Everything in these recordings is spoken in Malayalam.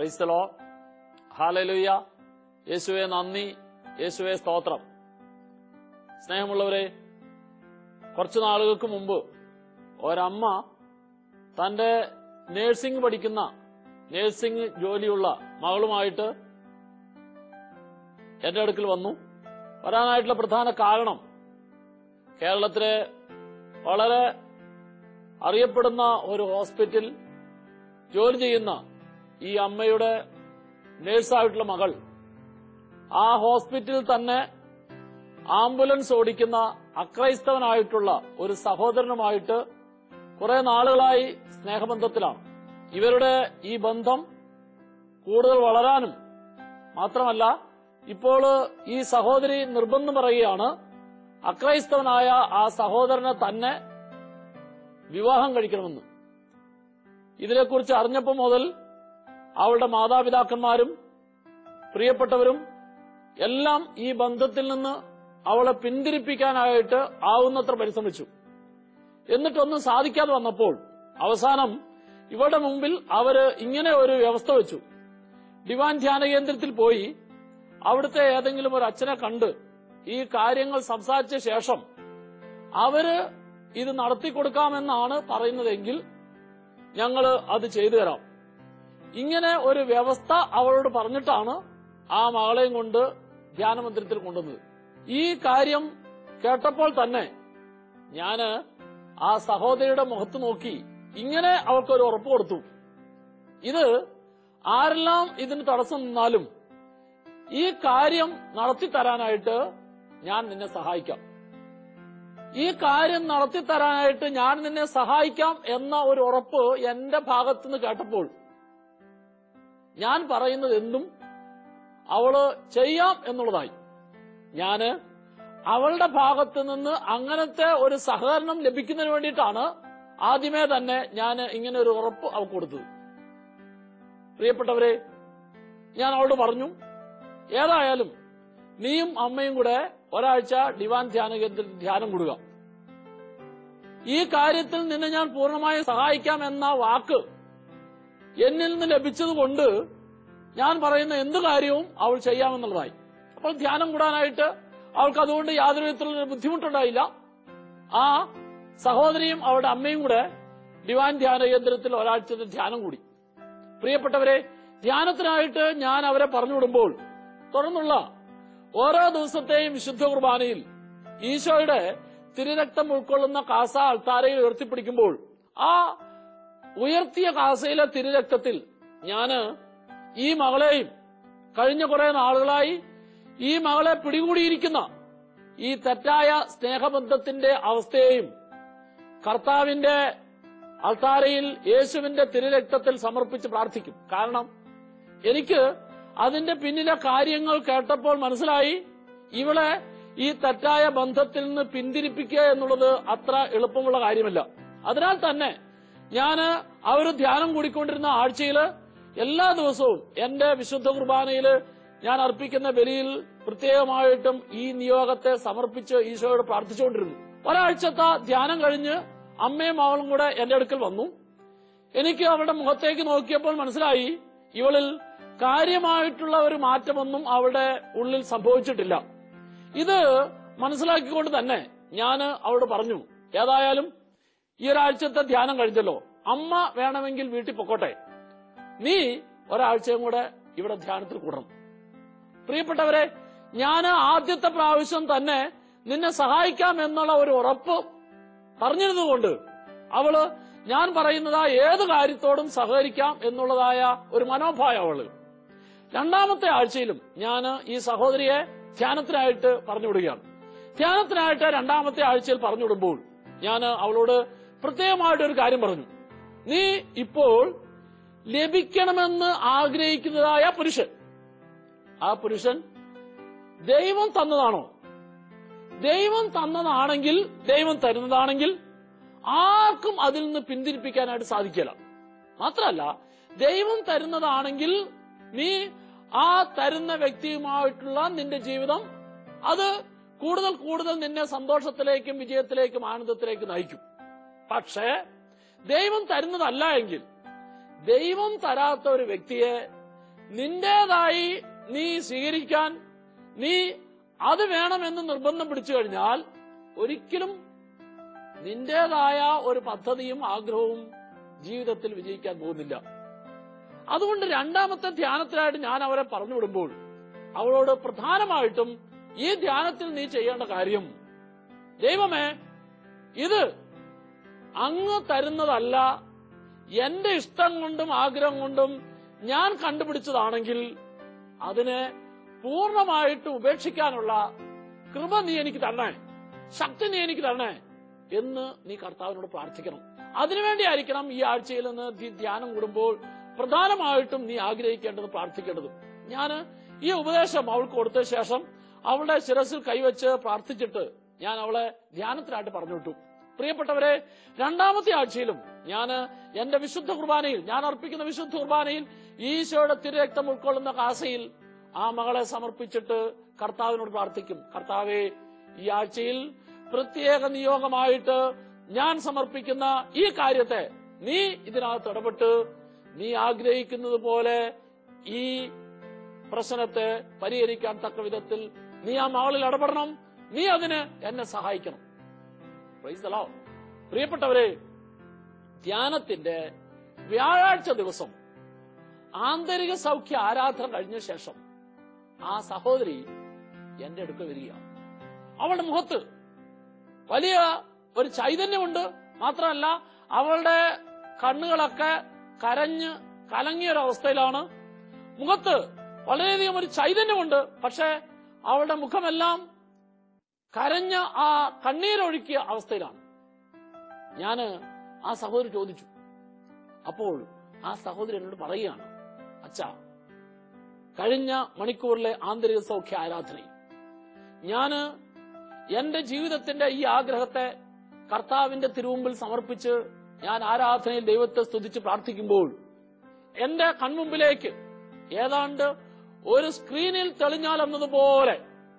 ക്രൈസ്തലോ ഹാലലുയ്യ യേശുവെ നന്ദി യേശുവെ സ്തോത്രം സ്നേഹമുള്ളവരെ കുറച്ചു നാളുകൾക്ക് മുമ്പ് ഒരമ്മ തന്റെ നേഴ്സിംഗ് പഠിക്കുന്ന നേഴ്സിംഗ് ജോലിയുള്ള മകളുമായിട്ട് എന്റെ അടുക്കൽ വന്നു വരാനായിട്ടുള്ള പ്രധാന കാരണം കേരളത്തിലെ വളരെ അറിയപ്പെടുന്ന ഒരു ഹോസ്പിറ്റൽ ജോലി ചെയ്യുന്ന ഈ അമ്മയുടെ നേഴ്സായിട്ടുള്ള മകൾ ആ ഹോസ്പിറ്റലിൽ തന്നെ ആംബുലൻസ് ഓടിക്കുന്ന അക്രൈസ്തവനായിട്ടുള്ള ഒരു സഹോദരനുമായിട്ട് കുറെ നാളുകളായി സ്നേഹബന്ധത്തിലാണ് ഇവരുടെ ഈ ബന്ധം കൂടുതൽ വളരാനും മാത്രമല്ല ഇപ്പോൾ ഈ സഹോദരി നിർബന്ധം പറയുകയാണ് അക്രൈസ്തവനായ ആ സഹോദരനെ തന്നെ വിവാഹം കഴിക്കണമെന്ന് ഇതിനെക്കുറിച്ച് അറിഞ്ഞപ്പോൾ മുതൽ അവളുടെ മാതാപിതാക്കന്മാരും പ്രിയപ്പെട്ടവരും എല്ലാം ഈ ബന്ധത്തിൽ നിന്ന് അവളെ പിന്തിരിപ്പിക്കാനായിട്ട് ആവുന്നത്ര പരിശ്രമിച്ചു എന്നിട്ടൊന്നും സാധിക്കാതെ വന്നപ്പോൾ അവസാനം ഇവരുടെ മുമ്പിൽ അവര് ഇങ്ങനെ ഒരു വ്യവസ്ഥ വെച്ചു ഡിവാൻ ധ്യാന കേന്ദ്രത്തിൽ പോയി അവിടുത്തെ ഏതെങ്കിലും ഒരു അച്ഛനെ കണ്ട് ഈ കാര്യങ്ങൾ സംസാരിച്ച ശേഷം അവര് ഇത് നടത്തിക്കൊടുക്കാമെന്നാണ് പറയുന്നതെങ്കിൽ ഞങ്ങൾ അത് ചെയ്തു തരാം ഇങ്ങനെ ഒരു വ്യവസ്ഥ അവളോട് പറഞ്ഞിട്ടാണ് ആ മകളെയും കൊണ്ട് ധ്യാനമന്ദിരത്തിൽ കൊണ്ടുവന്നത് ഈ കാര്യം കേട്ടപ്പോൾ തന്നെ ഞാന് ആ സഹോദരിയുടെ മുഖത്ത് നോക്കി ഇങ്ങനെ അവൾക്കൊരു ഉറപ്പ് കൊടുത്തു ഇത് ആരെല്ലാം ഇതിന് തടസ്സം നിന്നാലും ഈ കാര്യം നടത്തിത്തരാനായിട്ട് ഞാൻ നിന്നെ സഹായിക്കാം ഈ കാര്യം നടത്തിത്തരാനായിട്ട് ഞാൻ നിന്നെ സഹായിക്കാം എന്ന ഒരു ഉറപ്പ് എന്റെ ഭാഗത്തുനിന്ന് കേട്ടപ്പോൾ ഞാൻ പറയുന്നത് എന്തും അവള് ചെയ്യാം എന്നുള്ളതായി ഞാന് അവളുടെ ഭാഗത്ത് നിന്ന് അങ്ങനത്തെ ഒരു സഹകരണം ലഭിക്കുന്നതിന് വേണ്ടിയിട്ടാണ് ആദ്യമേ തന്നെ ഞാൻ ഇങ്ങനെ ഒരു ഉറപ്പ് അവൾക്ക് കൊടുത്തത് പ്രിയപ്പെട്ടവരെ ഞാൻ അവളോട് പറഞ്ഞു ഏതായാലും നീയും അമ്മയും കൂടെ ഒരാഴ്ച ഡിവാൻ ധ്യാന കേന്ദ്രത്തിൽ ധ്യാനം കൂടുക ഈ കാര്യത്തിൽ നിന്നെ ഞാൻ പൂർണ്ണമായി സഹായിക്കാം എന്ന വാക്ക് എന്നിൽ നിന്ന് ലഭിച്ചതുകൊണ്ട് ഞാൻ പറയുന്ന എന്തു കാര്യവും അവൾ ചെയ്യാമെന്നുള്ളതായി അപ്പോൾ ധ്യാനം കൂടാനായിട്ട് അവൾക്ക് അതുകൊണ്ട് യാതൊരു വിധത്തിലുള്ള ബുദ്ധിമുട്ടുണ്ടായില്ല ആ സഹോദരിയും അവളുടെ അമ്മയും കൂടെ ഡിവാൻ ധ്യാന കേന്ദ്രത്തിൽ ഒരാഴ്ചത്തെ ധ്യാനം കൂടി പ്രിയപ്പെട്ടവരെ ധ്യാനത്തിനായിട്ട് ഞാൻ അവരെ പറഞ്ഞുവിടുമ്പോൾ തുടർന്നുള്ള ഓരോ ദിവസത്തെയും വിശുദ്ധ കുർബാനയിൽ ഈശോയുടെ തിരുരക്തം ഉൾക്കൊള്ളുന്ന കാസ അൾത്താരയിൽ ഉയർത്തിപ്പിടിക്കുമ്പോൾ ആ ഉയർത്തിയ കാസയിലെ തിരുരക്തത്തിൽ ഞാന് ഈ മകളെയും കഴിഞ്ഞ കുറെ നാളുകളായി ഈ മകളെ പിടികൂടിയിരിക്കുന്ന ഈ തെറ്റായ സ്നേഹബന്ധത്തിന്റെ അവസ്ഥയെയും കർത്താവിന്റെ അൾത്താരയിൽ യേശുവിന്റെ തിരുരക്തത്തിൽ സമർപ്പിച്ച് പ്രാർത്ഥിക്കും കാരണം എനിക്ക് അതിന്റെ പിന്നിലെ കാര്യങ്ങൾ കേട്ടപ്പോൾ മനസ്സിലായി ഇവളെ ഈ തെറ്റായ ബന്ധത്തിൽ നിന്ന് പിന്തിരിപ്പിക്കുക എന്നുള്ളത് അത്ര എളുപ്പമുള്ള കാര്യമല്ല അതിനാൽ തന്നെ ഞാന് അവര് ധ്യാനം കൂടിക്കൊണ്ടിരുന്ന ആഴ്ചയില് എല്ലാ ദിവസവും എന്റെ വിശുദ്ധ കുർബാനയില് ഞാൻ അർപ്പിക്കുന്ന ബലിയിൽ പ്രത്യേകമായിട്ടും ഈ നിയോഗത്തെ സമർപ്പിച്ച് ഈശോയോട് പ്രാർത്ഥിച്ചുകൊണ്ടിരുന്നു ഒരാഴ്ചത്തെ ധ്യാനം കഴിഞ്ഞ് അമ്മയും അവളും കൂടെ എന്റെ അടുക്കൽ വന്നു എനിക്ക് അവളുടെ മുഖത്തേക്ക് നോക്കിയപ്പോൾ മനസ്സിലായി ഇവളിൽ കാര്യമായിട്ടുള്ള ഒരു മാറ്റമൊന്നും അവളുടെ ഉള്ളിൽ സംഭവിച്ചിട്ടില്ല ഇത് മനസ്സിലാക്കിക്കൊണ്ട് തന്നെ ഞാൻ അവളോട് പറഞ്ഞു ഏതായാലും ഈ ഒരാഴ്ചത്തെ ധ്യാനം കഴിഞ്ഞല്ലോ അമ്മ വേണമെങ്കിൽ വീട്ടിൽ പൊക്കോട്ടെ നീ ഒരാഴ്ചയും കൂടെ ഇവിടെ ധ്യാനത്തിൽ കൂടണം പ്രിയപ്പെട്ടവരെ ഞാൻ ആദ്യത്തെ പ്രാവശ്യം തന്നെ നിന്നെ സഹായിക്കാം എന്നുള്ള ഒരു ഉറപ്പ് പറഞ്ഞിരുന്നുകൊണ്ട് അവള് ഞാൻ പറയുന്നതാ ഏത് കാര്യത്തോടും സഹകരിക്കാം എന്നുള്ളതായ ഒരു മനോഭാവം അവള് രണ്ടാമത്തെ ആഴ്ചയിലും ഞാൻ ഈ സഹോദരിയെ ധ്യാനത്തിനായിട്ട് പറഞ്ഞുവിടുകയാണ് ധ്യാനത്തിനായിട്ട് രണ്ടാമത്തെ ആഴ്ചയിൽ പറഞ്ഞുവിടുമ്പോൾ ഞാൻ അവളോട് പ്രത്യേകമായിട്ട് ഒരു കാര്യം പറഞ്ഞു നീ ഇപ്പോൾ ലഭിക്കണമെന്ന് ആഗ്രഹിക്കുന്നതായ പുരുഷൻ ആ പുരുഷൻ ദൈവം തന്നതാണോ ദൈവം തന്നതാണെങ്കിൽ ദൈവം തരുന്നതാണെങ്കിൽ ആർക്കും അതിൽ നിന്ന് പിന്തിരിപ്പിക്കാനായിട്ട് സാധിക്കില്ല മാത്രമല്ല ദൈവം തരുന്നതാണെങ്കിൽ നീ ആ തരുന്ന വ്യക്തിയുമായിട്ടുള്ള നിന്റെ ജീവിതം അത് കൂടുതൽ കൂടുതൽ നിന്നെ സന്തോഷത്തിലേക്കും വിജയത്തിലേക്കും ആനന്ദത്തിലേക്കും നയിക്കും പക്ഷേ ദൈവം തരുന്നതല്ല എങ്കിൽ ദൈവം തരാത്ത ഒരു വ്യക്തിയെ നിന്റേതായി നീ സ്വീകരിക്കാൻ നീ അത് വേണമെന്ന് നിർബന്ധം പിടിച്ചു കഴിഞ്ഞാൽ ഒരിക്കലും നിന്റേതായ ഒരു പദ്ധതിയും ആഗ്രഹവും ജീവിതത്തിൽ വിജയിക്കാൻ പോകുന്നില്ല അതുകൊണ്ട് രണ്ടാമത്തെ ധ്യാനത്തിനായിട്ട് ഞാൻ അവരെ പറഞ്ഞു വിടുമ്പോൾ അവളോട് പ്രധാനമായിട്ടും ഈ ധ്യാനത്തിൽ നീ ചെയ്യേണ്ട കാര്യം ദൈവമേ ഇത് അങ്ങ് തരുന്നതല്ല എന്റെ ഇഷ്ടം കൊണ്ടും ആഗ്രഹം കൊണ്ടും ഞാൻ കണ്ടുപിടിച്ചതാണെങ്കിൽ അതിനെ പൂർണ്ണമായിട്ട് ഉപേക്ഷിക്കാനുള്ള കൃപ നീ എനിക്ക് തരണേ ശക്തി നീ എനിക്ക് തരണേ എന്ന് നീ കർത്താവിനോട് പ്രാർത്ഥിക്കണം അതിനുവേണ്ടി ആയിരിക്കണം ഈ ആഴ്ചയിൽ നിന്ന് ഈ ധ്യാനം കൂടുമ്പോൾ പ്രധാനമായിട്ടും നീ ആഗ്രഹിക്കേണ്ടത് പ്രാർത്ഥിക്കേണ്ടത് ഞാൻ ഈ ഉപദേശം അവൾക്ക് കൊടുത്ത ശേഷം അവളുടെ ശിരസിൽ കൈവച്ച് പ്രാർത്ഥിച്ചിട്ട് ഞാൻ അവളെ ധ്യാനത്തിനായിട്ട് പറഞ്ഞു വിട്ടു പ്രിയപ്പെട്ടവരെ രണ്ടാമത്തെ ആഴ്ചയിലും ഞാൻ എന്റെ വിശുദ്ധ കുർബാനയിൽ ഞാൻ അർപ്പിക്കുന്ന വിശുദ്ധ കുർബാനയിൽ ഈശോയുടെ തിരുരക്തം ഉൾക്കൊള്ളുന്ന കാസയിൽ ആ മകളെ സമർപ്പിച്ചിട്ട് കർത്താവിനോട് പ്രാർത്ഥിക്കും കർത്താവെ ഈ ആഴ്ചയിൽ പ്രത്യേക നിയോഗമായിട്ട് ഞാൻ സമർപ്പിക്കുന്ന ഈ കാര്യത്തെ നീ ഇതിനകത്ത് ഇടപെട്ട് നീ ആഗ്രഹിക്കുന്നത് പോലെ ഈ പ്രശ്നത്തെ പരിഹരിക്കാൻ തക്ക വിധത്തിൽ നീ ആ മകളിൽ ഇടപെടണം നീ അതിന് എന്നെ സഹായിക്കണം Praise the Lord. പ്രിയപ്പെട്ടവരെ ധ്യാനത്തിന്റെ വ്യാഴാഴ്ച ദിവസം ആന്തരിക സൗഖ്യ ആരാധന കഴിഞ്ഞ ശേഷം ആ സഹോദരി എന്റെ അടുക്ക വരിക അവളുടെ മുഖത്ത് വലിയ ഒരു ചൈതന്യമുണ്ട് മാത്രമല്ല അവളുടെ കണ്ണുകളൊക്കെ കരഞ്ഞ് കലങ്ങിയ ഒരു അവസ്ഥയിലാണ് മുഖത്ത് വളരെയധികം ഒരു ചൈതന്യമുണ്ട് പക്ഷെ അവളുടെ മുഖമെല്ലാം കരഞ്ഞ ആ കണ്ണീരൊഴുക്കിയ അവസ്ഥയിലാണ് ഞാന് ആ സഹോദരി ചോദിച്ചു അപ്പോൾ ആ സഹോദരി എന്നോട് പറയുകയാണ് അച്ഛാ കഴിഞ്ഞ മണിക്കൂറിലെ ആന്തരിക സൗഖ്യ ആരാധനയിൽ ഞാന് എന്റെ ജീവിതത്തിന്റെ ഈ ആഗ്രഹത്തെ കർത്താവിന്റെ തിരുമുമ്പിൽ സമർപ്പിച്ച് ഞാൻ ആരാധനയിൽ ദൈവത്തെ സ്തുതിച്ച് പ്രാർത്ഥിക്കുമ്പോൾ എന്റെ കൺമുമ്പിലേക്ക് ഏതാണ്ട് ഒരു സ്ക്രീനിൽ തെളിഞ്ഞാൽ എന്നതുപോലെ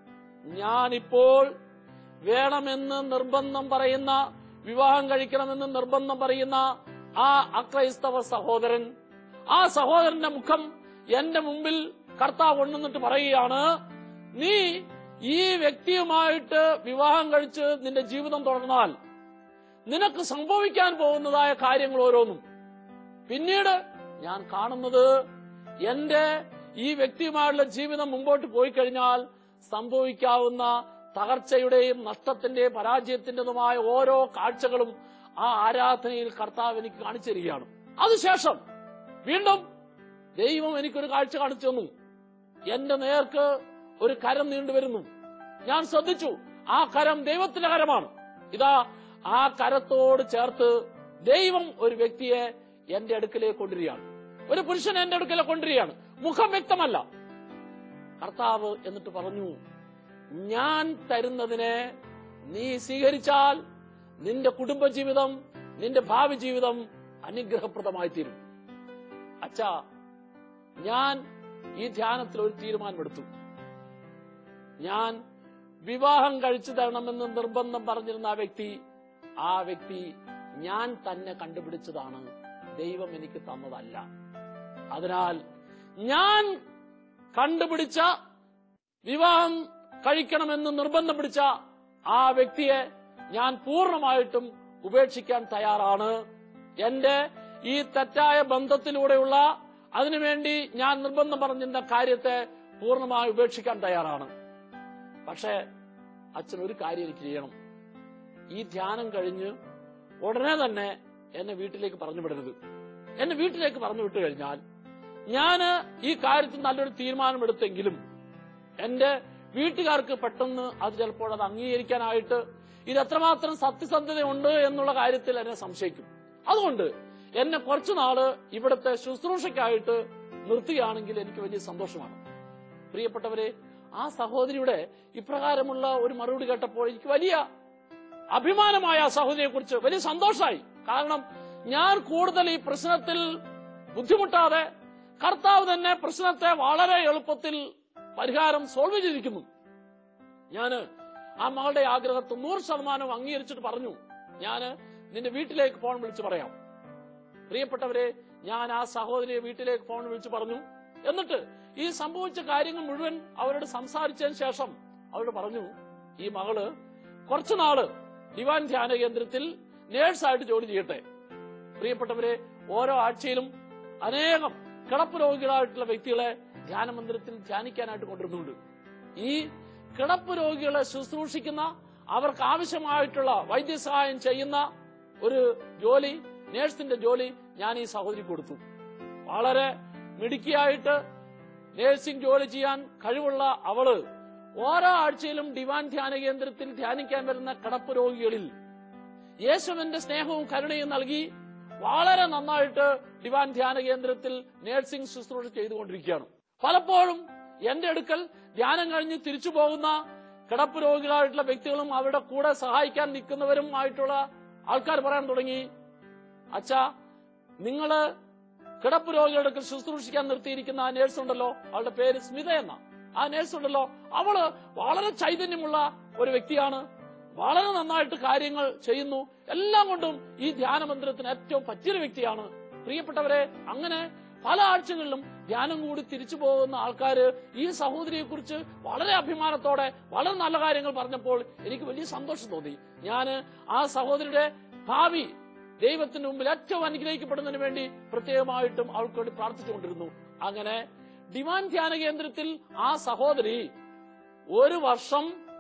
ഞാനിപ്പോൾ വേണമെന്ന് നിർബന്ധം പറയുന്ന വിവാഹം കഴിക്കണമെന്ന് നിർബന്ധം പറയുന്ന ആ അക്രൈസ്തവ സഹോദരൻ ആ സഹോദരന്റെ മുഖം എന്റെ മുമ്പിൽ കർത്താവ് കൊണ്ടുവന്നിട്ട് പറയുകയാണ് നീ ഈ വ്യക്തിയുമായിട്ട് വിവാഹം കഴിച്ച് നിന്റെ ജീവിതം തുടർന്നാൽ നിനക്ക് സംഭവിക്കാൻ പോകുന്നതായ കാര്യങ്ങൾ ഓരോന്നും പിന്നീട് ഞാൻ കാണുന്നത് എന്റെ ഈ വ്യക്തിയുമായുള്ള ജീവിതം മുമ്പോട്ട് പോയി കഴിഞ്ഞാൽ സംഭവിക്കാവുന്ന തകർച്ചയുടെയും നഷ്ടത്തിന്റെയും പരാജയത്തിന്റെതുമായ ഓരോ കാഴ്ചകളും ആ ആരാധനയിൽ കർത്താവ് എനിക്ക് കാണിച്ചു തരികയാണ് അതിനുശേഷം വീണ്ടും ദൈവം എനിക്കൊരു കാഴ്ച കാണിച്ചു തന്നു എന്റെ നേർക്ക് ഒരു കരം നീണ്ടുവരുന്നു ഞാൻ ശ്രദ്ധിച്ചു ആ കരം ദൈവത്തിന്റെ കരമാണ് ഇതാ ആ കരത്തോട് ചേർത്ത് ദൈവം ഒരു വ്യക്തിയെ എന്റെ അടുക്കലേക്ക് കൊണ്ടുവരികയാണ് ഒരു പുരുഷൻ എന്റെ അടുക്കലേക്ക് കൊണ്ടുവരികയാണ് മുഖം വ്യക്തമല്ല കർത്താവ് എന്നിട്ട് പറഞ്ഞു ഞാൻ തരുന്നതിനെ നീ സ്വീകരിച്ചാൽ നിന്റെ കുടുംബജീവിതം നിന്റെ ഭാവി ജീവിതം അനുഗ്രഹപ്രദമായി തീരും അച്ഛാ ഞാൻ ഈ ധ്യാനത്തിൽ ഒരു തീരുമാനമെടുത്തു ഞാൻ വിവാഹം കഴിച്ചു തരണമെന്ന് നിർബന്ധം പറഞ്ഞിരുന്ന ആ വ്യക്തി ആ വ്യക്തി ഞാൻ തന്നെ കണ്ടുപിടിച്ചതാണ് ദൈവം എനിക്ക് തന്നതല്ല അതിനാൽ ഞാൻ കണ്ടുപിടിച്ച വിവാഹം കഴിക്കണമെന്ന് നിർബന്ധം പിടിച്ച ആ വ്യക്തിയെ ഞാൻ പൂർണ്ണമായിട്ടും ഉപേക്ഷിക്കാൻ തയ്യാറാണ് എന്റെ ഈ തെറ്റായ ബന്ധത്തിലൂടെയുള്ള അതിനുവേണ്ടി ഞാൻ നിർബന്ധം പറഞ്ഞിരുന്ന കാര്യത്തെ പൂർണ്ണമായി ഉപേക്ഷിക്കാൻ തയ്യാറാണ് പക്ഷേ അച്ഛൻ ഒരു കാര്യം എനിക്ക് ചെയ്യണം ഈ ധ്യാനം കഴിഞ്ഞ് ഉടനെ തന്നെ എന്നെ വീട്ടിലേക്ക് പറഞ്ഞു വിടരുത് എന്നെ വീട്ടിലേക്ക് പറഞ്ഞു വിട്ടു കഴിഞ്ഞാൽ ഞാന് ഈ കാര്യത്തിൽ നല്ലൊരു തീരുമാനമെടുത്തെങ്കിലും എന്റെ വീട്ടുകാർക്ക് പെട്ടെന്ന് അത് ചിലപ്പോൾ അത് അംഗീകരിക്കാനായിട്ട് ഇത് എത്രമാത്രം സത്യസന്ധതയുണ്ട് എന്നുള്ള കാര്യത്തിൽ എന്നെ സംശയിക്കും അതുകൊണ്ട് എന്നെ കുറച്ചു നാള് ഇവിടുത്തെ ശുശ്രൂഷയ്ക്കായിട്ട് നിർത്തുകയാണെങ്കിൽ എനിക്ക് വലിയ സന്തോഷമാണ് പ്രിയപ്പെട്ടവരെ ആ സഹോദരിയുടെ ഇപ്രകാരമുള്ള ഒരു മറുപടി കേട്ടപ്പോൾ എനിക്ക് വലിയ അഭിമാനമായ ആ സഹോദരിയെ കുറിച്ച് വലിയ സന്തോഷമായി കാരണം ഞാൻ കൂടുതൽ ഈ പ്രശ്നത്തിൽ ബുദ്ധിമുട്ടാതെ കർത്താവ് തന്നെ പ്രശ്നത്തെ വളരെ എളുപ്പത്തിൽ പരിഹാരം സോൾവ് ചെയ്തിരിക്കുന്നു ഞാന് ആ മകളുടെ ആഗ്രഹം തൊണ്ണൂറ് ശതമാനം അംഗീകരിച്ചിട്ട് പറഞ്ഞു ഞാന് നിന്റെ വീട്ടിലേക്ക് ഫോൺ വിളിച്ച് പറയാം പ്രിയപ്പെട്ടവരെ ഞാൻ ആ സഹോദരിയെ വീട്ടിലേക്ക് ഫോൺ വിളിച്ച് പറഞ്ഞു എന്നിട്ട് ഈ സംഭവിച്ച കാര്യങ്ങൾ മുഴുവൻ അവരോട് സംസാരിച്ചതിന് ശേഷം അവരോട് പറഞ്ഞു ഈ മകള് കുറച്ചുനാള് ദിവാൻ ധ്യാന കേന്ദ്രത്തിൽ നേഴ്സായിട്ട് ജോലി ചെയ്യട്ടെ പ്രിയപ്പെട്ടവരെ ഓരോ ആഴ്ചയിലും അനേകം കിടപ്പ് രോഗികളായിട്ടുള്ള വ്യക്തികളെ ധ്യാന മന്ദിരത്തിൽ ധ്യാനിക്കാനായിട്ട് കൊണ്ടുവരുന്നുണ്ട് ഈ കിടപ്പ് രോഗികളെ ശുശ്രൂഷിക്കുന്ന അവർക്ക് ആവശ്യമായിട്ടുള്ള വൈദ്യസഹായം ചെയ്യുന്ന ഒരു ജോലി നേഴ്സിന്റെ ജോലി ഞാൻ ഈ സഹോദരി കൊടുത്തു വളരെ മിടുക്കിയായിട്ട് നേഴ്സിംഗ് ജോലി ചെയ്യാൻ കഴിവുള്ള അവള് ഓരോ ആഴ്ചയിലും ഡിവാൻ ധ്യാന കേന്ദ്രത്തിൽ ധ്യാനിക്കാൻ വരുന്ന കിടപ്പ് രോഗികളിൽ യേശുവിന്റെ സ്നേഹവും കരുണയും നൽകി വളരെ നന്നായിട്ട് ഡിവാൻ ധ്യാന കേന്ദ്രത്തിൽ നേഴ്സിംഗ് ശുശ്രൂഷ ചെയ്തുകൊണ്ടിരിക്കുകയാണ് പലപ്പോഴും എന്റെ അടുക്കൽ ധ്യാനം കഴിഞ്ഞ് തിരിച്ചു പോകുന്ന കിടപ്പ് രോഗികളായിട്ടുള്ള വ്യക്തികളും അവരുടെ കൂടെ സഹായിക്കാൻ നിൽക്കുന്നവരും ആയിട്ടുള്ള ആൾക്കാർ പറയാൻ തുടങ്ങി അച്ഛാ നിങ്ങള് കിടപ്പ് രോഗികളുടെ അടുക്കൽ ശുശ്രൂഷിക്കാൻ നിർത്തിയിരിക്കുന്ന ആ നേഴ്സ് ഉണ്ടല്ലോ അവളുടെ പേര് സ്മിത എന്ന ആ നേഴ്സ് ഉണ്ടല്ലോ അവള് വളരെ ചൈതന്യമുള്ള ഒരു വ്യക്തിയാണ് വളരെ നന്നായിട്ട് കാര്യങ്ങൾ ചെയ്യുന്നു എല്ലാം കൊണ്ടും ഈ ധ്യാന മന്ദിരത്തിന് ഏറ്റവും പറ്റിയൊരു വ്യക്തിയാണ് പ്രിയപ്പെട്ടവരെ അങ്ങനെ പല ആഴ്ചകളിലും ധ്യാനം കൂടി തിരിച്ചു പോകുന്ന ആൾക്കാര് ഈ സഹോദരിയെ കുറിച്ച് വളരെ അഭിമാനത്തോടെ വളരെ നല്ല കാര്യങ്ങൾ പറഞ്ഞപ്പോൾ എനിക്ക് വലിയ സന്തോഷം തോന്നി ഞാൻ ആ സഹോദരിയുടെ ഭാവി ദൈവത്തിന്റെ മുമ്പിൽ ഏറ്റവും അനുഗ്രഹിക്കപ്പെടുന്നതിന് വേണ്ടി പ്രത്യേകമായിട്ടും അവൾക്ക് വേണ്ടി പ്രാർത്ഥിച്ചുകൊണ്ടിരുന്നു അങ്ങനെ ഡിവാൻ ധ്യാന കേന്ദ്രത്തിൽ ആ സഹോദരി ഒരു വർഷം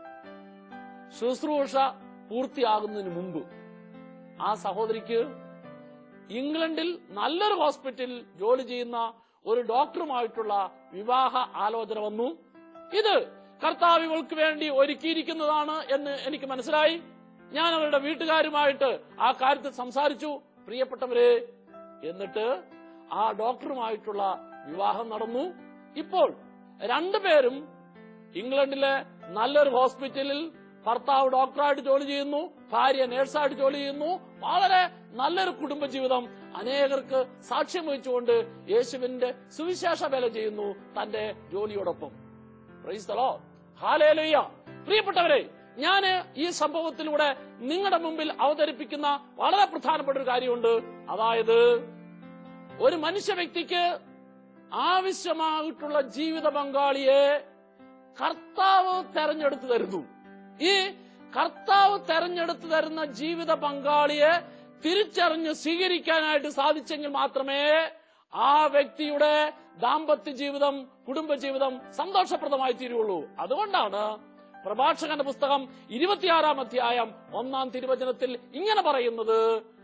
ശുശ്രൂഷ പൂർത്തിയാകുന്നതിന് മുമ്പ് ആ സഹോദരിക്ക് ഇംഗ്ലണ്ടിൽ നല്ലൊരു ഹോസ്പിറ്റലിൽ ജോലി ചെയ്യുന്ന ഒരു ഡോക്ടറുമായിട്ടുള്ള വിവാഹ ആലോചന വന്നു ഇത് കർത്താവ് ഇവൾക്ക് വേണ്ടി ഒരുക്കിയിരിക്കുന്നതാണ് എന്ന് എനിക്ക് മനസ്സിലായി ഞാൻ അവരുടെ വീട്ടുകാരുമായിട്ട് ആ കാര്യത്തിൽ സംസാരിച്ചു പ്രിയപ്പെട്ടവരെ എന്നിട്ട് ആ ഡോക്ടറുമായിട്ടുള്ള വിവാഹം നടന്നു ഇപ്പോൾ രണ്ടുപേരും ഇംഗ്ലണ്ടിലെ നല്ലൊരു ഹോസ്പിറ്റലിൽ ഭർത്താവ് ഡോക്ടറായിട്ട് ജോലി ചെയ്യുന്നു ഭാര്യ നേഴ്സായിട്ട് ജോലി ചെയ്യുന്നു വളരെ നല്ലൊരു കുടുംബജീവിതം അനേകർക്ക് സാക്ഷ്യം വഹിച്ചുകൊണ്ട് യേശുവിന്റെ സുവിശേഷ വേല ചെയ്യുന്നു തന്റെ ജോലിയോടൊപ്പം പ്രൈസ്തലോ ഹാലേലുയ്യ പ്രിയപ്പെട്ടവരെ ഞാൻ ഈ സംഭവത്തിലൂടെ നിങ്ങളുടെ മുമ്പിൽ അവതരിപ്പിക്കുന്ന വളരെ പ്രധാനപ്പെട്ട ഒരു കാര്യമുണ്ട് അതായത് ഒരു മനുഷ്യ വ്യക്തിക്ക് ആവശ്യമായിട്ടുള്ള ജീവിത പങ്കാളിയെ കർത്താവ് തെരഞ്ഞെടുത്തു തരുന്നു ഈ കർത്താവ് തെരഞ്ഞെടുത്തു തരുന്ന ജീവിത പങ്കാളിയെ തിരിച്ചറിഞ്ഞ് സ്വീകരിക്കാനായിട്ട് സാധിച്ചെങ്കിൽ മാത്രമേ ആ വ്യക്തിയുടെ ദാമ്പത്യ ജീവിതം കുടുംബജീവിതം സന്തോഷപ്രദമായി തീരുള്ളൂ അതുകൊണ്ടാണ് പ്രഭാഷകന്റെ പുസ്തകം ഇരുപത്തിയാറാം അധ്യായം ഒന്നാം തിരുവചനത്തിൽ ഇങ്ങനെ പറയുന്നത്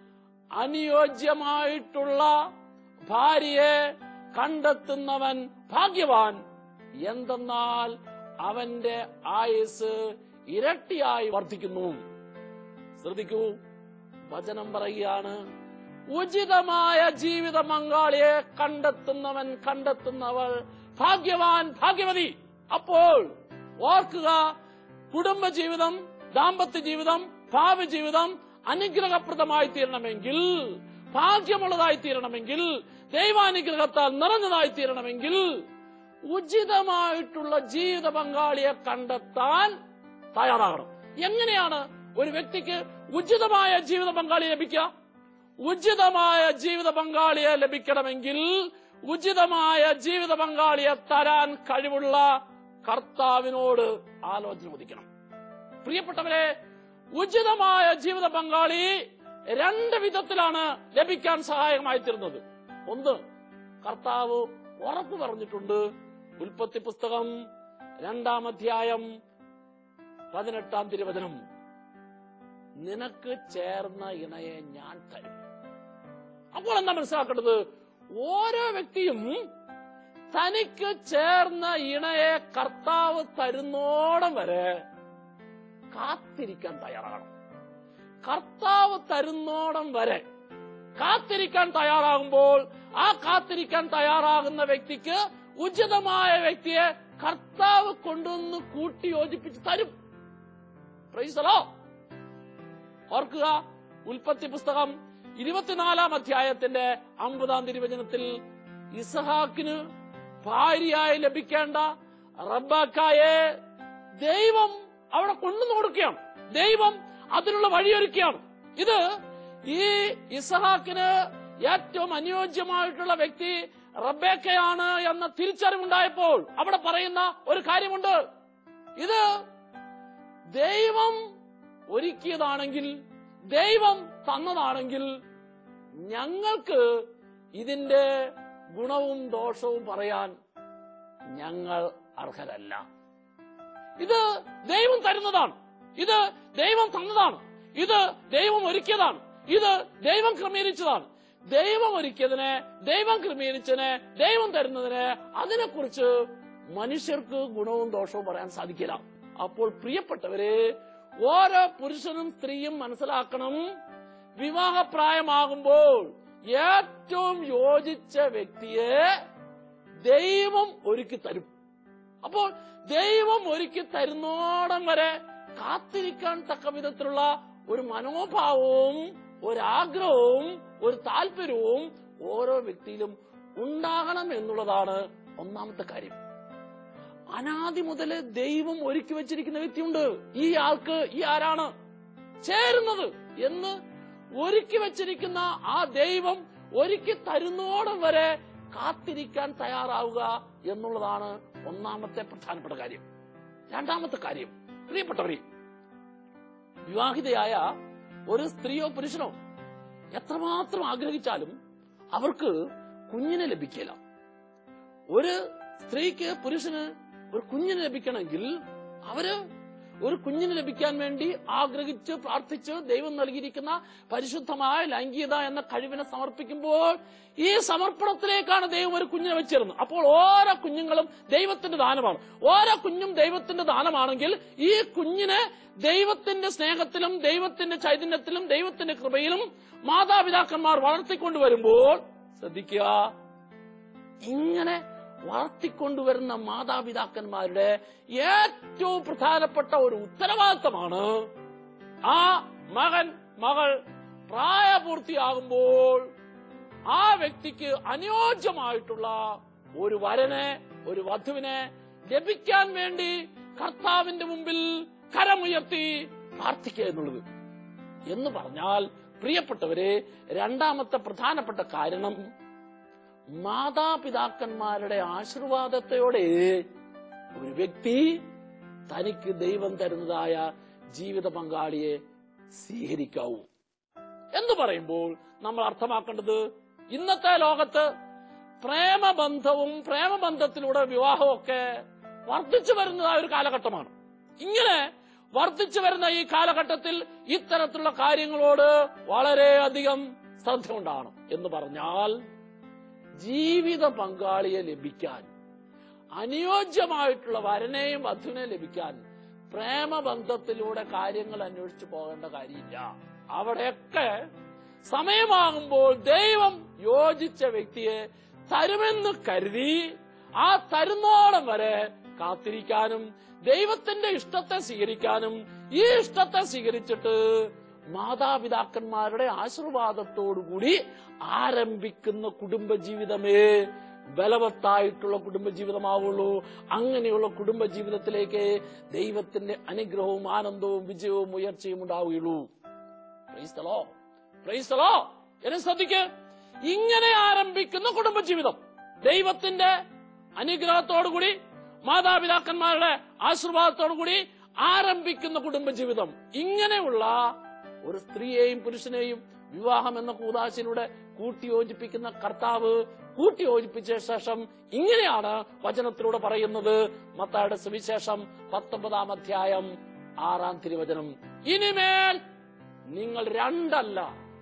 അനുയോജ്യമായിട്ടുള്ള ഭാര്യയെ കണ്ടെത്തുന്നവൻ ഭാഗ്യവാൻ എന്തെന്നാൽ അവന്റെ ആയുസ് ഇരട്ടിയായി വർദ്ധിക്കുന്നു ശ്രദ്ധിക്കൂ വചനം പറയുകയാണ് ഉചിതമായ ജീവിത പങ്കാളിയെ കണ്ടെത്തുന്നവൻ കണ്ടെത്തുന്നവൾ ഭാഗ്യവാൻ ഭാഗ്യവതി അപ്പോൾ ഓർക്കുക കുടുംബജീവിതം ദാമ്പത്യ ജീവിതം ഭാവി ജീവിതം അനുഗ്രഹപ്രദമായി തീരണമെങ്കിൽ ഭാഗ്യമുള്ളതായി തീരണമെങ്കിൽ ദൈവാനുഗ്രഹത്താൽ നിറഞ്ഞതായി തീരണമെങ്കിൽ ഉചിതമായിട്ടുള്ള ജീവിത പങ്കാളിയെ കണ്ടെത്താൻ തയ്യാറാകണം എങ്ങനെയാണ് ഒരു വ്യക്തിക്ക് ഉചിതമായ ജീവിത പങ്കാളിയെ ലഭിക്കുക ഉചിതമായ ജീവിത പങ്കാളിയെ ലഭിക്കണമെങ്കിൽ ഉചിതമായ ജീവിത പങ്കാളിയെ തരാൻ കഴിവുള്ള കർത്താവിനോട് ആലോചന ഉദിക്കണം പ്രിയപ്പെട്ടവരെ ഉചിതമായ ജീവിത പങ്കാളി രണ്ട് വിധത്തിലാണ് ലഭിക്കാൻ സഹായകമായി തീർന്നത് ഒന്ന് കർത്താവ് ഉറപ്പു പറഞ്ഞിട്ടുണ്ട് ഉൽപ്പത്തി പുസ്തകം രണ്ടാം അധ്യായം പതിനെട്ടാം തിരുവചനം നിനക്ക് ചേർന്ന ഇണയെ ഞാൻ തരും അപ്പോൾ എന്താ മനസ്സിലാക്കേണ്ടത് ഓരോ വ്യക്തിയും തനിക്ക് ചേർന്ന ഇണയെ കർത്താവ് തരുന്നോടം വരെ കാത്തിരിക്കാൻ തയ്യാറാകണം കർത്താവ് തരുന്നോടം വരെ കാത്തിരിക്കാൻ തയ്യാറാകുമ്പോൾ ആ കാത്തിരിക്കാൻ തയ്യാറാകുന്ന വ്യക്തിക്ക് ഉചിതമായ വ്യക്തിയെ കർത്താവ് കൊണ്ടുവന്ന് കൂട്ടി യോജിപ്പിച്ച് തരും പ്രൈസലോ ഓർക്കുക ഉൽപ്പത്തി പുസ്തകം ഇരുപത്തിനാലാം അധ്യായത്തിന്റെ അമ്പതാം തിരുവചനത്തിൽ ഇസഹാക്കിന് ഭാര്യയായി ലഭിക്കേണ്ട റബ്ബാക്കായെ ദൈവം അവിടെ കൊണ്ടുവന്ന് കൊടുക്കുകയാണ് ദൈവം അതിനുള്ള വഴിയൊരുക്കുകയാണ് ഇത് ഈ ഇസഹാക്കിന് ഏറ്റവും അനുയോജ്യമായിട്ടുള്ള വ്യക്തി റബ്ബേക്കയാണ് എന്ന തിരിച്ചറിവുണ്ടായപ്പോൾ അവിടെ പറയുന്ന ഒരു കാര്യമുണ്ട് ഇത് ദൈവം ഒരുക്കിയതാണെങ്കിൽ ദൈവം തന്നതാണെങ്കിൽ ഞങ്ങൾക്ക് ഇതിന്റെ ഗുണവും ദോഷവും പറയാൻ ഞങ്ങൾ അർഹരല്ല ഇത് ദൈവം തരുന്നതാണ് ഇത് ദൈവം തന്നതാണ് ഇത് ദൈവം ഒരുക്കിയതാണ് ഇത് ദൈവം ക്രമീകരിച്ചതാണ് ദൈവം ഒരുക്കിയതിനെ ദൈവം ക്രമീകരിച്ചതിനെ ദൈവം തരുന്നതിനെ അതിനെക്കുറിച്ച് മനുഷ്യർക്ക് ഗുണവും ദോഷവും പറയാൻ സാധിക്കില്ല അപ്പോൾ പ്രിയപ്പെട്ടവരെ ഓരോ പുരുഷനും സ്ത്രീയും മനസ്സിലാക്കണം വിവാഹപ്രായമാകുമ്പോൾ ഏറ്റവും യോജിച്ച വ്യക്തിയെ ദൈവം ഒരുക്കി തരും അപ്പോൾ ദൈവം ഒരുക്കി തരുന്നോടം വരെ കാത്തിരിക്കാൻ തക്ക വിധത്തിലുള്ള ഒരു മനോഭാവവും ഒരാഗ്രഹവും ഒരു താല്പര്യവും ഓരോ വ്യക്തിയിലും ഉണ്ടാകണം എന്നുള്ളതാണ് ഒന്നാമത്തെ കാര്യം അനാദി മുതലേ ദൈവം ഒരുക്കി വെച്ചിരിക്കുന്ന വ്യക്തിയുണ്ട് ഈ ആൾക്ക് ഈ ആരാണ് ചേരുന്നത് എന്ന് ഒരുക്കി വെച്ചിരിക്കുന്ന ആ ദൈവം ഒരുക്കി തരുന്നോടം വരെ കാത്തിരിക്കാൻ തയ്യാറാവുക എന്നുള്ളതാണ് ഒന്നാമത്തെ പ്രധാനപ്പെട്ട കാര്യം രണ്ടാമത്തെ കാര്യം പ്രിയപ്പെട്ടവരെ വിവാഹിതയായ ഒരു സ്ത്രീയോ പുരുഷനോ എത്രമാത്രം ആഗ്രഹിച്ചാലും അവർക്ക് കുഞ്ഞിനെ ലഭിക്കില്ല ഒരു സ്ത്രീക്ക് പുരുഷന് ഒരു കുഞ്ഞിനെ ലഭിക്കണമെങ്കിൽ അവര് ഒരു കുഞ്ഞിന് ലഭിക്കാൻ വേണ്ടി ആഗ്രഹിച്ച് പ്രാർത്ഥിച്ച് ദൈവം നൽകിയിരിക്കുന്ന പരിശുദ്ധമായ ലൈംഗികത എന്ന കഴിവിനെ സമർപ്പിക്കുമ്പോൾ ഈ സമർപ്പണത്തിലേക്കാണ് ദൈവം ഒരു കുഞ്ഞിനെ വെച്ചിരുന്നത് അപ്പോൾ ഓരോ കുഞ്ഞുങ്ങളും ദൈവത്തിന്റെ ദാനമാണ് ഓരോ കുഞ്ഞും ദൈവത്തിന്റെ ദാനമാണെങ്കിൽ ഈ കുഞ്ഞിനെ ദൈവത്തിന്റെ സ്നേഹത്തിലും ദൈവത്തിന്റെ ചൈതന്യത്തിലും ദൈവത്തിന്റെ കൃപയിലും മാതാപിതാക്കന്മാർ വളർത്തിക്കൊണ്ടുവരുമ്പോൾ ശ്രദ്ധിക്കുക ഇങ്ങനെ വളർത്തിക്കൊണ്ടുവരുന്ന മാതാപിതാക്കന്മാരുടെ ഏറ്റവും പ്രധാനപ്പെട്ട ഒരു ഉത്തരവാദിത്തമാണ് ആ മകൻ മകൾ പ്രായപൂർത്തിയാകുമ്പോൾ ആ വ്യക്തിക്ക് അനുയോജ്യമായിട്ടുള്ള ഒരു വരനെ ഒരു വധുവിനെ ലഭിക്കാൻ വേണ്ടി കർത്താവിന്റെ മുമ്പിൽ കരമുയർത്തി പ്രാർത്ഥിക്കുക എന്നുള്ളത് എന്ന് പറഞ്ഞാൽ പ്രിയപ്പെട്ടവരെ രണ്ടാമത്തെ പ്രധാനപ്പെട്ട കാരണം മാതാപിതാക്കന്മാരുടെ ആശീർവാദത്തോടെ ഒരു വ്യക്തി തനിക്ക് ദൈവം തരുന്നതായ ജീവിത പങ്കാളിയെ സ്വീകരിക്കാവൂ എന്ന് പറയുമ്പോൾ നമ്മൾ അർത്ഥമാക്കേണ്ടത് ഇന്നത്തെ ലോകത്ത് പ്രേമബന്ധവും പ്രേമബന്ധത്തിലൂടെ വിവാഹവും ഒക്കെ വർദ്ധിച്ചു വരുന്നതായ ഒരു കാലഘട്ടമാണ് ഇങ്ങനെ വർദ്ധിച്ചു വരുന്ന ഈ കാലഘട്ടത്തിൽ ഇത്തരത്തിലുള്ള കാര്യങ്ങളോട് വളരെയധികം ശ്രദ്ധ ഉണ്ടാകണം എന്ന് പറഞ്ഞാൽ ജീവിത പങ്കാളിയെ ലഭിക്കാൻ അനുയോജ്യമായിട്ടുള്ള വരനെയും വധുവിനെ ലഭിക്കാൻ പ്രേമബന്ധത്തിലൂടെ കാര്യങ്ങൾ അന്വേഷിച്ചു പോകേണ്ട കാര്യമില്ല അവിടെയൊക്കെ സമയമാകുമ്പോൾ ദൈവം യോജിച്ച വ്യക്തിയെ തരുമെന്ന് കരുതി ആ തരുന്നോളം വരെ കാത്തിരിക്കാനും ദൈവത്തിന്റെ ഇഷ്ടത്തെ സ്വീകരിക്കാനും ഈ ഇഷ്ടത്തെ സ്വീകരിച്ചിട്ട് മാതാപിതാക്കന്മാരുടെ ആശീർവാദത്തോടുകൂടി ആരംഭിക്കുന്ന കുടുംബജീവിതമേ ബലവത്തായിട്ടുള്ള കുടുംബജീവിതമാവുള്ളൂ അങ്ങനെയുള്ള കുടുംബജീവിതത്തിലേക്ക് ദൈവത്തിന്റെ അനുഗ്രഹവും ആനന്ദവും വിജയവും ഉയർച്ചയും ഉണ്ടാവുകയുള്ളൂ പ്രൈസ്തലോ പ്രൈസ്തലോ എന്നെ ശ്രദ്ധിക്ക് ഇങ്ങനെ ആരംഭിക്കുന്ന കുടുംബജീവിതം ദൈവത്തിന്റെ അനുഗ്രഹത്തോടുകൂടി മാതാപിതാക്കന്മാരുടെ ആശീർവാദത്തോടുകൂടി ആരംഭിക്കുന്ന കുടുംബജീവിതം ഇങ്ങനെയുള്ള ഒരു സ്ത്രീയെയും പുരുഷനെയും വിവാഹം എന്ന കൂതാശിലൂടെ കൂട്ടിയോജിപ്പിക്കുന്ന കർത്താവ് കൂട്ടിയോജിപ്പിച്ച ശേഷം ഇങ്ങനെയാണ് വചനത്തിലൂടെ പറയുന്നത് മത്തായുടെ സുവിശേഷം പത്തൊമ്പതാം അധ്യായം ആറാം തിരുവചനം ഇനിമേൽ നിങ്ങൾ രണ്ടല്ല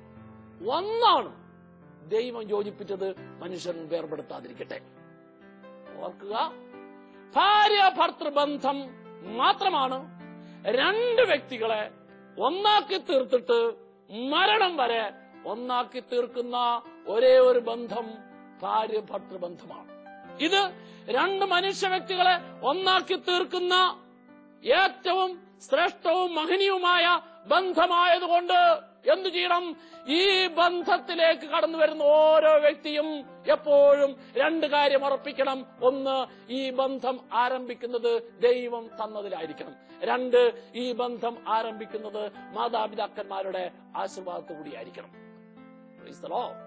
ഒന്നാണ് ദൈവം യോജിപ്പിച്ചത് മനുഷ്യൻ വേർപെടുത്താതിരിക്കട്ടെ ഓർക്കുക ഭാര്യ ഭർത്തൃബന്ധം മാത്രമാണ് രണ്ട് വ്യക്തികളെ ഒന്നാക്കി തീർത്തിട്ട് മരണം വരെ ഒന്നാക്കി തീർക്കുന്ന ഒരേ ഒരു ബന്ധം ഭാര്യ ഭർത്തൃബന്ധമാണ് ഇത് രണ്ട് മനുഷ്യ വ്യക്തികളെ ഒന്നാക്കി തീർക്കുന്ന ഏറ്റവും ശ്രേഷ്ഠവും മഹനീയവുമായ ബന്ധമായതുകൊണ്ട് എന്തു ചെയ്യണം ഈ ബന്ധത്തിലേക്ക് കടന്നു വരുന്ന ഓരോ വ്യക്തിയും എപ്പോഴും രണ്ട് കാര്യം ഉറപ്പിക്കണം ഒന്ന് ഈ ബന്ധം ആരംഭിക്കുന്നത് ദൈവം തന്നതിലായിരിക്കണം രണ്ട് ഈ ബന്ധം ആരംഭിക്കുന്നത് മാതാപിതാക്കന്മാരുടെ ആശീർവാദത്തു കൂടിയായിരിക്കണം Praise the Lord.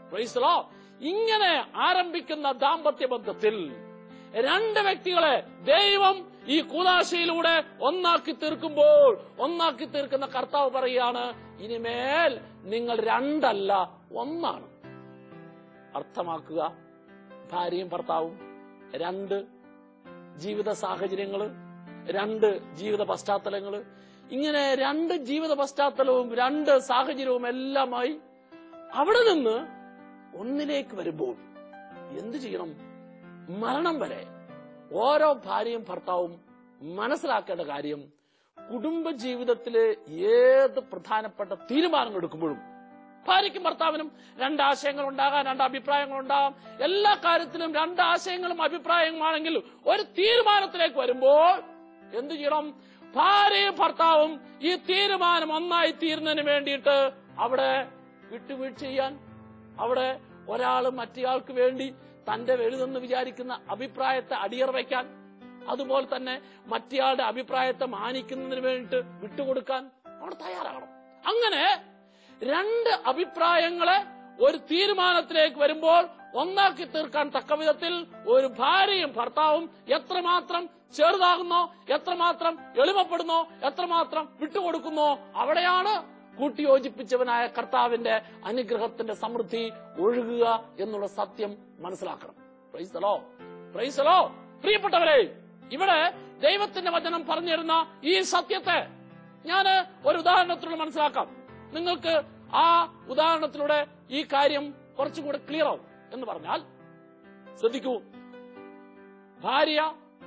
Praise the Lord. ഇങ്ങനെ ആരംഭിക്കുന്ന ദാമ്പത്യ ബന്ധത്തിൽ രണ്ട് വ്യക്തികളെ ദൈവം ഈ കൂതാശയിലൂടെ ഒന്നാക്കി തീർക്കുമ്പോൾ ഒന്നാക്കി തീർക്കുന്ന കർത്താവ് പറയുകയാണ് ഇനിമേൽ നിങ്ങൾ രണ്ടല്ല ഒന്നാണ് അർത്ഥമാക്കുക ഭാര്യയും ഭർത്താവും രണ്ട് ജീവിത സാഹചര്യങ്ങള് രണ്ട് ജീവിത പശ്ചാത്തലങ്ങള് ഇങ്ങനെ രണ്ട് ജീവിത പശ്ചാത്തലവും രണ്ട് സാഹചര്യവും എല്ലാമായി അവിടെ നിന്ന് ഒന്നിലേക്ക് വരുമ്പോൾ എന്തു ചെയ്യണം മരണം വരെ ഓരോ ഭാര്യയും ഭർത്താവും മനസ്സിലാക്കേണ്ട കാര്യം കുടുംബ ജീവിതത്തിലെ ഏത് പ്രധാനപ്പെട്ട തീരുമാനങ്ങൾ എടുക്കുമ്പോഴും ഭാര്യയ്ക്കും ഭർത്താവിനും രണ്ട് ആശയങ്ങൾ ഉണ്ടാകാം രണ്ട് അഭിപ്രായങ്ങൾ ഉണ്ടാകാം എല്ലാ കാര്യത്തിലും രണ്ട് ആശയങ്ങളും അഭിപ്രായങ്ങളുമാണെങ്കിൽ ഒരു തീരുമാനത്തിലേക്ക് വരുമ്പോൾ എന്തു ചെയ്യണം ഭാര്യയും ഭർത്താവും ഈ തീരുമാനം ഒന്നായി തീരുന്നതിന് വേണ്ടിയിട്ട് അവിടെ വിട്ടുവീഴ്ച ചെയ്യാൻ അവിടെ ഒരാൾ മറ്റേയാൾക്ക് വേണ്ടി തന്റെ വലുതെന്ന് വിചാരിക്കുന്ന അഭിപ്രായത്തെ അടിയറ വയ്ക്കാൻ അതുപോലെ തന്നെ മറ്റേയാളുടെ അഭിപ്രായത്തെ മാനിക്കുന്നതിന് വേണ്ടിയിട്ട് വിട്ടുകൊടുക്കാൻ അവിടെ തയ്യാറാകണം അങ്ങനെ രണ്ട് അഭിപ്രായങ്ങളെ ഒരു തീരുമാനത്തിലേക്ക് വരുമ്പോൾ ഒന്നാക്കി തീർക്കാൻ തക്ക വിധത്തിൽ ഒരു ഭാര്യയും ഭർത്താവും എത്രമാത്രം ചെറുതാകുന്നോ എത്രമാത്രം എളിമപ്പെടുന്നോ എത്രമാത്രം വിട്ടുകൊടുക്കുന്നോ അവിടെയാണ് കൂട്ടിയോജിപ്പിച്ചവനായ കർത്താവിന്റെ അനുഗ്രഹത്തിന്റെ സമൃദ്ധി ഒഴുകുക എന്നുള്ള സത്യം മനസ്സിലാക്കണം പ്രൈസലോ പ്രൈസലോ പ്രിയപ്പെട്ടവരെ ഇവിടെ ദൈവത്തിന്റെ വചനം പറഞ്ഞു തരുന്ന ഈ സത്യത്തെ ഞാൻ ഒരു ഉദാഹരണത്തിലൂടെ മനസ്സിലാക്കാം നിങ്ങൾക്ക് ആ ഉദാഹരണത്തിലൂടെ ഈ കാര്യം കുറച്ചുകൂടെ ക്ലിയർ ആവും എന്ന് പറഞ്ഞാൽ ശ്രദ്ധിക്കൂ ഭാര്യ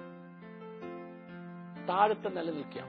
താഴത്തെ നില നിൽക്കുക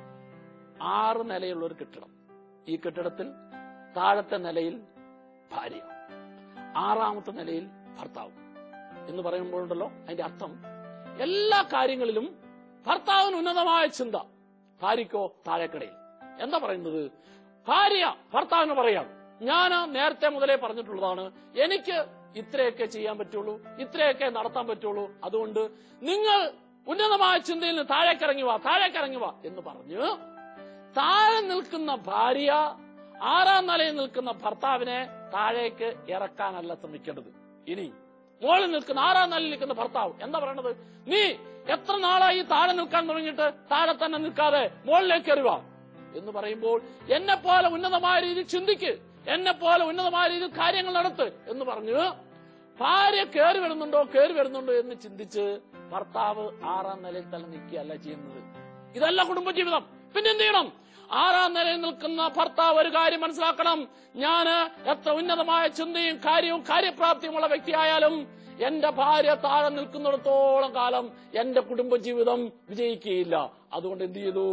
ആറ് നിലയുള്ള ഒരു കെട്ടിടം ഈ കെട്ടിടത്തിൽ താഴത്തെ നിലയിൽ ഭാര്യ ആറാമത്തെ നിലയിൽ ഭർത്താവ് എന്ന് പറയുമ്പോഴുണ്ടല്ലോ അതിന്റെ അർത്ഥം എല്ലാ കാര്യങ്ങളിലും ഭർത്താവിന് ഉന്നതമായ ചിന്ത ഭാര്യയ്ക്കോ താഴെക്കടയിൽ എന്താ പറയുന്നത് ഭാര്യ ഭർത്താവിന് പറയാം ഞാൻ നേരത്തെ മുതലേ പറഞ്ഞിട്ടുള്ളതാണ് എനിക്ക് ഇത്രയൊക്കെ ചെയ്യാൻ പറ്റുള്ളൂ ഇത്രയൊക്കെ നടത്താൻ പറ്റുള്ളൂ അതുകൊണ്ട് നിങ്ങൾ ഉന്നതമായ ചിന്തയിൽ നിന്ന് താഴേക്കിറങ്ങി വാ താഴേക്കിറങ്ങി വാ എന്ന് പറഞ്ഞു താഴെ നിൽക്കുന്ന ഭാര്യ ആറാം നിലയിൽ നിൽക്കുന്ന ഭർത്താവിനെ താഴേക്ക് ഇറക്കാനല്ല ശ്രമിക്കേണ്ടത് ഇനി മുകളിൽ നിൽക്കുന്ന ആറാം നിലയിൽ നിൽക്കുന്ന ഭർത്താവ് എന്താ പറയണത് നീ എത്ര നാളായി താഴെ നിൽക്കാൻ തുടങ്ങിയിട്ട് താഴെ തന്നെ നിൽക്കാതെ മുകളിലേക്ക് എറിവ എന്ന് പറയുമ്പോൾ എന്നെ പോലെ ഉന്നതമായ രീതിയിൽ ചിന്തിക്ക് എന്നെ പോലെ ഉന്നതമായ രീതിയിൽ കാര്യങ്ങൾ നടത്ത് എന്ന് പറഞ്ഞു ഭാര്യ കയറി വരുന്നുണ്ടോ കയറി വരുന്നുണ്ടോ എന്ന് ചിന്തിച്ച് ഭർത്താവ് ആറാം നിലയിൽ തന്നെ നിൽക്കുകയല്ല ചെയ്യുന്നത് ഇതല്ല കുടുംബജീവിതം പിന്നെ എന്ത് ചെയ്യണം ആറാം നിലയിൽ നിൽക്കുന്ന ഭർത്താവ് ഒരു കാര്യം മനസ്സിലാക്കണം ഞാന് എത്ര ഉന്നതമായ ചിന്തയും കാര്യവും കാര്യപ്രാപ്തിയുമുള്ള വ്യക്തിയായാലും എന്റെ ഭാര്യ താഴെ നിൽക്കുന്നിടത്തോളം കാലം എന്റെ കുടുംബജീവിതം വിജയിക്കുകയില്ല അതുകൊണ്ട് എന്ത് ചെയ്തു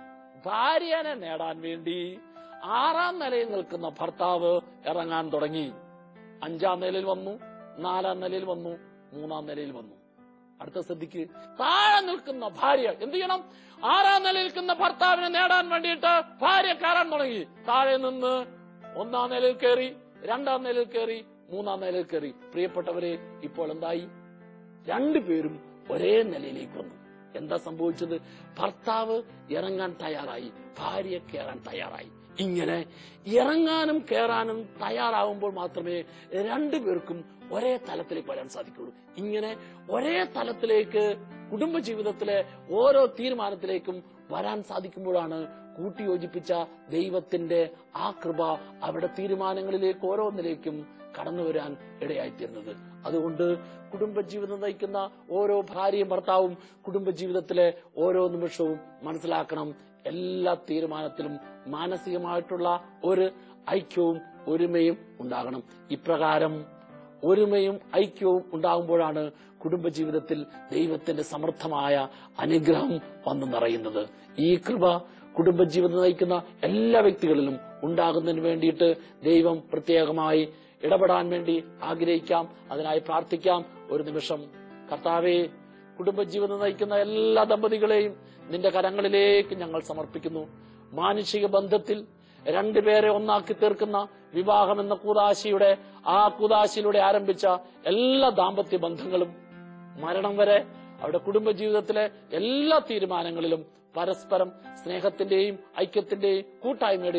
ഭാര്യനെ നേടാൻ വേണ്ടി ആറാം നിലയിൽ നിൽക്കുന്ന ഭർത്താവ് ഇറങ്ങാൻ തുടങ്ങി അഞ്ചാം നിലയിൽ വന്നു നാലാം നിലയിൽ വന്നു മൂന്നാം നിലയിൽ വന്നു അടുത്ത ശ്രദ്ധിക്ക് താഴെ നിൽക്കുന്ന ഭാര്യ എന്ത് ചെയ്യണം ആറാം നിലയിൽ നിൽക്കുന്ന ഭർത്താവിനെ നേടാൻ വേണ്ടിയിട്ട് ഭാര്യ കയറാൻ തുടങ്ങി താഴെ നിന്ന് ഒന്നാം നിലയിൽ കയറി രണ്ടാം നിലയിൽ കയറി മൂന്നാം നിലയിൽ കയറി പ്രിയപ്പെട്ടവരെ ഇപ്പോൾ എന്തായി രണ്ടുപേരും ഒരേ നിലയിലേക്ക് വന്നു എന്താ സംഭവിച്ചത് ഭർത്താവ് ഇറങ്ങാൻ തയ്യാറായി ഭാര്യ കയറാൻ തയ്യാറായി ഇങ്ങനെ ഇറങ്ങാനും കയറാനും തയ്യാറാവുമ്പോൾ മാത്രമേ രണ്ടുപേർക്കും ഒരേ തലത്തിലേക്ക് വരാൻ സാധിക്കുള്ളൂ ഇങ്ങനെ ഒരേ തലത്തിലേക്ക് കുടുംബജീവിതത്തിലെ ഓരോ തീരുമാനത്തിലേക്കും വരാൻ സാധിക്കുമ്പോഴാണ് കൂട്ടിയോജിപ്പിച്ച ദൈവത്തിന്റെ ആ കൃപ അവിടെ തീരുമാനങ്ങളിലേക്ക് ഓരോന്നിലേക്കും കടന്നു വരാൻ ഇടയായിത്തീരുന്നത് അതുകൊണ്ട് കുടുംബജീവിതം നയിക്കുന്ന ഓരോ ഭാര്യയും ഭർത്താവും കുടുംബജീവിതത്തിലെ ഓരോ നിമിഷവും മനസ്സിലാക്കണം എല്ലാ തീരുമാനത്തിലും മാനസികമായിട്ടുള്ള ഒരു ഐക്യവും ഒരുമയും ഉണ്ടാകണം ഇപ്രകാരം ഒരുമയും ഐക്യവും ഉണ്ടാകുമ്പോഴാണ് കുടുംബജീവിതത്തിൽ ദൈവത്തിന്റെ സമർത്ഥമായ അനുഗ്രഹം വന്നു നിറയുന്നത് ഈ കൃപ കുടുംബജീവിതം നയിക്കുന്ന എല്ലാ വ്യക്തികളിലും ഉണ്ടാകുന്നതിന് വേണ്ടിയിട്ട് ദൈവം പ്രത്യേകമായി ഇടപെടാൻ വേണ്ടി ആഗ്രഹിക്കാം അതിനായി പ്രാർത്ഥിക്കാം ഒരു നിമിഷം കർത്താവെ കുടുംബജീവിതം നയിക്കുന്ന എല്ലാ ദമ്പതികളെയും നിന്റെ കരങ്ങളിലേക്ക് ഞങ്ങൾ സമർപ്പിക്കുന്നു മാനുഷിക ബന്ധത്തിൽ രണ്ടുപേരെ ഒന്നാക്കി തീർക്കുന്ന വിവാഹം എന്ന കൂതാശിയുടെ ആ കൂതാശിയിലൂടെ ആരംഭിച്ച എല്ലാ ദാമ്പത്യ ബന്ധങ്ങളും മരണം വരെ അവരുടെ കുടുംബജീവിതത്തിലെ എല്ലാ തീരുമാനങ്ങളിലും പരസ്പരം സ്നേഹത്തിന്റെയും ഐക്യത്തിന്റെയും കൂട്ടായ്മയുടെയും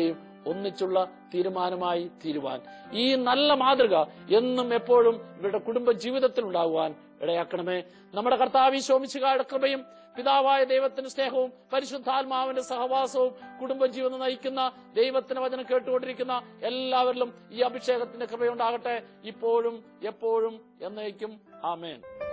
ഒന്നിച്ചുള്ള തീരുമാനമായി തീരുവാൻ ഈ നല്ല മാതൃക എന്നും എപ്പോഴും ഇവരുടെ കുടുംബ ജീവിതത്തിൽ ഉണ്ടാകുവാൻ ഇടയാക്കണമേ നമ്മുടെ കർത്താവ് ശോമിച്ചുകാരുടെ കൃപയും പിതാവായ ദൈവത്തിന്റെ സ്നേഹവും പരിശുദ്ധാത്മാവിന്റെ സഹവാസവും കുടുംബജീവിതം നയിക്കുന്ന ദൈവത്തിന്റെ വചനം കേട്ടുകൊണ്ടിരിക്കുന്ന എല്ലാവരിലും ഈ അഭിഷേകത്തിന്റെ കൃപയുണ്ടാകട്ടെ ഇപ്പോഴും എപ്പോഴും എന്നേക്കും ആമേൻ